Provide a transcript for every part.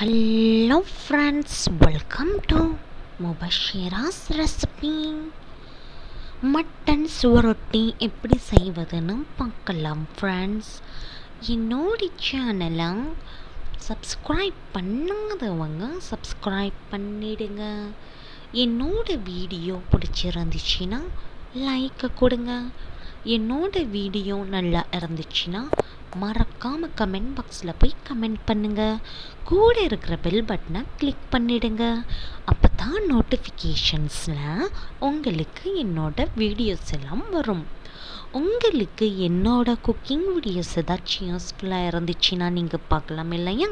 hello friends welcome to Mubashira's recipe mutton சுவரொட்டி எப்படி செய்வதுன்னு பார்க்கலாம் ஃப்ரெண்ட்ஸ் என்னோட சேனலை சப்ஸ்கிரைப் பண்ணாதவங்க சப்ஸ்கிரைப் பண்ணிடுங்க என்னோட வீடியோ பிடிச்சிருந்துச்சின்னா லைக்கை கொடுங்க என்னோட வீடியோ நல்லா இருந்துச்சுன்னா மறக்காமல் கமெண்ட் பாக்ஸில் போய் கமெண்ட் பண்ணுங்கள் கூட இருக்கிற பெல் பட்டனை கிளிக் பண்ணிடுங்க அப்போ தான் நோட்டிஃபிகேஷன்ஸில் உங்களுக்கு என்னோட வீடியோஸ் எல்லாம் வரும் உங்களுக்கு என்னோட குக்கிங் வீடியோஸ் ஏதாச்சும் யூஸ்ஃபுல்லாக இருந்துச்சுன்னா நீங்கள் பார்க்கலாம் இல்லையா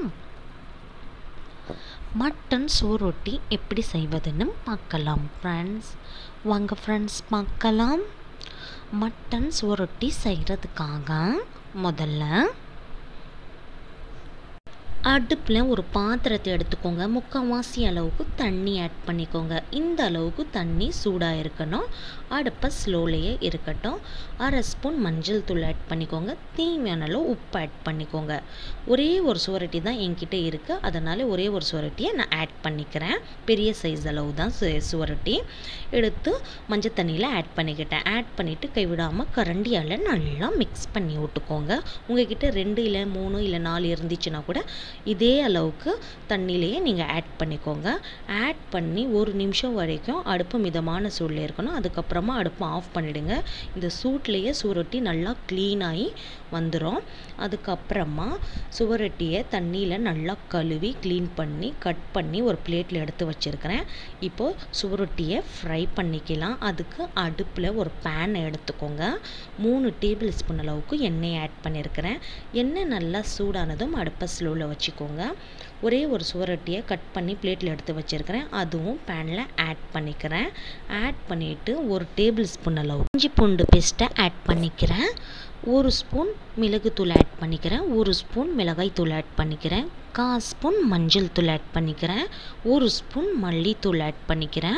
மட்டன் சோரொட்டி எப்படி செய்வதுன்னு பார்க்கலாம் ஃப்ரெண்ட்ஸ் வாங்க ஃப்ரெண்ட்ஸ் பார்க்கலாம் மட்டன் சுவரொட்டி செய்கிறதுக்காக முதல்ல அடுப்பில் ஒரு பாத்திரத்தை எடுத்துக்கோங்க முக்கால்வாசி அளவுக்கு தண்ணி ஆட் பண்ணிக்கோங்க இந்த அளவுக்கு தண்ணி சூடாக இருக்கணும் அடுப்பை ஸ்லோலேயே இருக்கட்டும் அரை ஸ்பூன் மஞ்சள் தூள் ஆட் பண்ணிக்கோங்க தேவையான அளவு உப்பு ஆட் பண்ணிக்கோங்க ஒரே ஒரு சுவரட்டி தான் என்கிட்ட இருக்குது அதனால் ஒரே ஒரு சுவரட்டியை நான் ஆட் பண்ணிக்கிறேன் பெரிய சைஸ் அளவு தான் சு சுவரட்டி எடுத்து மஞ்சள் தண்ணியில் ஆட் பண்ணிக்கிட்டேன் ஆட் பண்ணிவிட்டு கைவிடாமல் கரண்டியால் நல்லா மிக்ஸ் பண்ணி விட்டுக்கோங்க உங்ககிட்ட ரெண்டு இல்லை மூணு இல்லை நாலு இருந்துச்சுன்னா கூட இதே அளவுக்கு தண்ணியிலையே நீங்கள் ஆட் பண்ணிக்கோங்க ஆட் பண்ணி ஒரு நிமிஷம் வரைக்கும் அடுப்பு மிதமான சூடில் இருக்கணும் அதுக்கப்புறமா அடுப்பை ஆஃப் பண்ணிவிடுங்க இந்த சூட்லேயே சுவரொட்டி நல்லா க்ளீனாகி வந்துடும் அதுக்கப்புறமா சுவரொட்டியை தண்ணியில் நல்லா கழுவி க்ளீன் பண்ணி கட் பண்ணி ஒரு பிளேட்டில் எடுத்து வச்சுருக்கிறேன் இப்போது சுவரொட்டியை ஃப்ரை பண்ணிக்கலாம் அதுக்கு அடுப்பில் ஒரு பேன் எடுத்துக்கோங்க மூணு டேபிள் ஸ்பூன் அளவுக்கு எண்ணெய் ஆட் பண்ணியிருக்கிறேன் எண்ணெய் நல்லா சூடானதும் அடுப்பை ஸ்லோவில் வச்சுக்கோங்க ஒரே ஒரு சுவரொட்டியை கட் பண்ணி பிளேட்டில் எடுத்து வச்சுருக்கிறேன் அதுவும் பேனில் ஆட் பண்ணிக்கிறேன் ஆட் பண்ணிவிட்டு ஒரு டேபிள் ஸ்பூன் அளவு இஞ்சி பூண்டு பேஸ்ட்டை ஆட் பண்ணிக்கிறேன் ஒரு ஸ்பூன் மிளகுத்தூள் ஆட் பண்ணிக்கிறேன் ஒரு ஸ்பூன் மிளகாய் தூள் ஆட் பண்ணிக்கிறேன் கால் ஸ்பூன் மஞ்சள் தூள் ஆட் பண்ணிக்கிறேன் ஒரு ஸ்பூன் மல்லித்தூள் ஆட் பண்ணிக்கிறேன்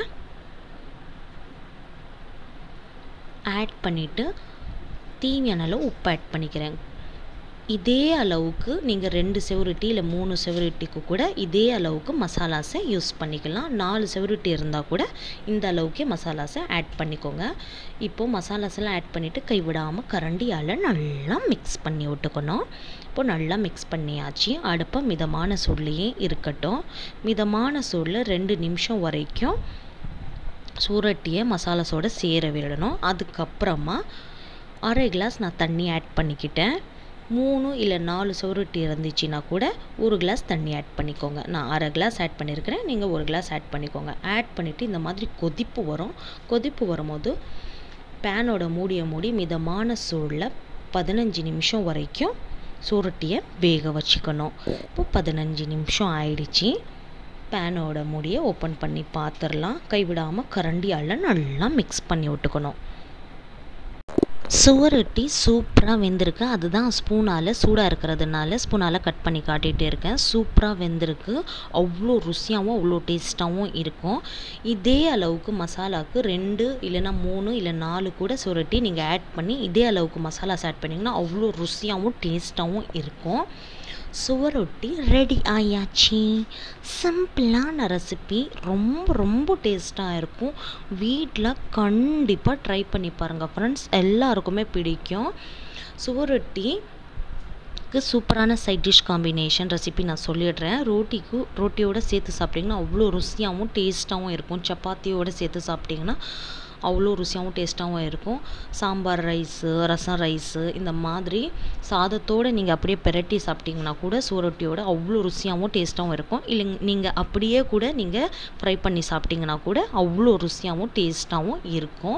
ஆட் பண்ணிவிட்டு தேவையான அளவு உப்பு ஆட் பண்ணிக்கிறேன் இதே அளவுக்கு நீங்கள் ரெண்டு செவருட்டி இல்லை மூணு செவருட்டிக்கு கூட இதே அளவுக்கு மசாலாஸை யூஸ் பண்ணிக்கலாம் நாலு செவருட்டி இருந்தால் கூட இந்த அளவுக்கே மசாலாஸை ஆட் பண்ணிக்கோங்க இப்போது மசாலாஸ் எல்லாம் ஆட் பண்ணிவிட்டு கைவிடாமல் கரண்டியால் நல்லா மிக்ஸ் பண்ணி விட்டுக்கணும் இப்போது நல்லா மிக்ஸ் பண்ணியாச்சு அடுப்பை மிதமான சூட்லேயே இருக்கட்டும் மிதமான சூடில் ரெண்டு நிமிஷம் வரைக்கும் சூரட்டியை மசாலாஸோடு சேர விடணும் அதுக்கப்புறமா அரை கிளாஸ் நான் தண்ணி ஆட் பண்ணிக்கிட்டேன் மூணு இல்லை நாலு சவுரொட்டி இருந்துச்சுன்னா கூட ஒரு கிளாஸ் தண்ணி ஆட் பண்ணிக்கோங்க நான் அரை கிளாஸ் ஆட் பண்ணியிருக்கிறேன் நீங்கள் ஒரு கிளாஸ் ஆட் பண்ணிக்கோங்க ஆட் பண்ணிவிட்டு இந்த மாதிரி கொதிப்பு வரும் கொதிப்பு வரும்போது பேனோட மூடிய மூடி மிதமான சூடில் பதினஞ்சு நிமிஷம் வரைக்கும் சுருட்டியை வேக வச்சுக்கணும் இப்போ பதினஞ்சு நிமிஷம் ஆயிடுச்சு பேனோட மூடியை ஓப்பன் பண்ணி பார்த்துடலாம் கைவிடாமல் கரண்டியால் நல்லா மிக்ஸ் பண்ணி விட்டுக்கணும் சுவரொட்டி சூப்பராக வெந்திருக்கு அதுதான் ஸ்பூனால் சூடாக இருக்கிறதுனால ஸ்பூனால் கட் பண்ணி காட்டிகிட்டே இருக்கேன் சூப்பராக வெந்திருக்கு அவ்வளோ ருசியாகவும் அவ்வளோ டேஸ்ட்டாகவும் இருக்கும் இதே அளவுக்கு மசாலாவுக்கு ரெண்டு இல்லைனா மூணு இல்லை நாலு கூட சுவரொட்டி நீங்கள் ஆட் பண்ணி இதே அளவுக்கு மசாலாஸ் ஆட் பண்ணிங்கன்னா அவ்வளோ ருசியாகவும் டேஸ்ட்டாகவும் இருக்கும் சுவரொட்டி ரெடி ஆயாச்சு சிம்பிளான ரெசிபி ரொம்ப ரொம்ப டேஸ்ட்டாக இருக்கும் வீட்டில் கண்டிப்பாக ட்ரை பண்ணி பாருங்கள் ஃப்ரெண்ட்ஸ் எல்லாருக்குமே பிடிக்கும் சுவரொட்டிக்கு சூப்பரான சைட் டிஷ் காம்பினேஷன் ரெசிபி நான் சொல்லிடுறேன் ரோட்டிக்கு ரோட்டியோடு சேர்த்து சாப்பிட்டிங்கன்னா அவ்வளோ ருசியாகவும் டேஸ்ட்டாகவும் இருக்கும் சப்பாத்தியோடு சேர்த்து சாப்பிட்டிங்கன்னா அவ்வளோ ருசியாகவும் டேஸ்ட்டாகவும் இருக்கும் சாம்பார் ரைஸு ரசம் ரைஸு இந்த மாதிரி சாதத்தோடு நீங்கள் அப்படியே பெரட்டி சாப்பிட்டிங்கன்னா கூட சூரொட்டியோட அவ்வளோ ருசியாகவும் டேஸ்ட்டாகவும் இருக்கும் இல்லை நீங்கள் அப்படியே கூட நீங்கள் ஃப்ரை பண்ணி சாப்பிட்டிங்கன்னா கூட அவ்வளோ ருசியாகவும் டேஸ்ட்டாகவும் இருக்கும்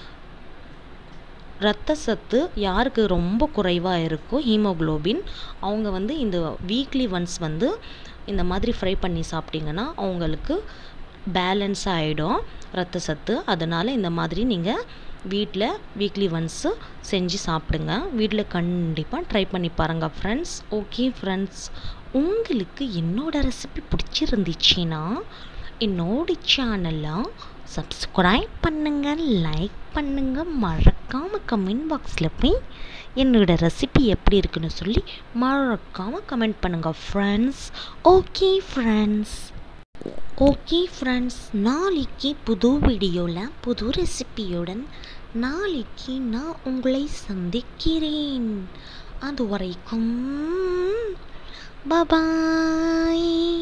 ரத்த சத்து யாருக்கு ரொம்ப குறைவாக இருக்கோ ஹீமோக்ளோபின் அவங்க வந்து இந்த வீக்லி ஒன்ஸ் வந்து இந்த மாதிரி ஃப்ரை பண்ணி சாப்பிட்டிங்கன்னா அவங்களுக்கு பேலன்ஸ் ஆகிடும் ரத்த சத்து அதனால் இந்த மாதிரி நீங்கள் வீட்டில் வீக்லி ஒன்ஸு செஞ்சு சாப்பிடுங்க வீட்டில் கண்டிப்பாக ட்ரை பண்ணி பாருங்கள் ஃப்ரெண்ட்ஸ் ஓகே ஃப்ரெண்ட்ஸ் உங்களுக்கு என்னோடய ரெசிபி பிடிச்சிருந்துச்சின்னா என்னோட சேனலை சப்ஸ்கிரைப் பண்ணுங்கள் லைக் பண்ணுங்கள் மறக்காமல் கமெண்ட் பாக்ஸில் போய் என்னோட ரெசிபி எப்படி இருக்குன்னு சொல்லி மறக்காமல் கமெண்ட் பண்ணுங்கள் friends okay friends okay friends நாளைக்கு புது வீடியோவில் புது ரெசிபியுடன் நாளைக்கு நான் உங்களை சந்திக்கிறேன் அது வரைக்கும் பபாய்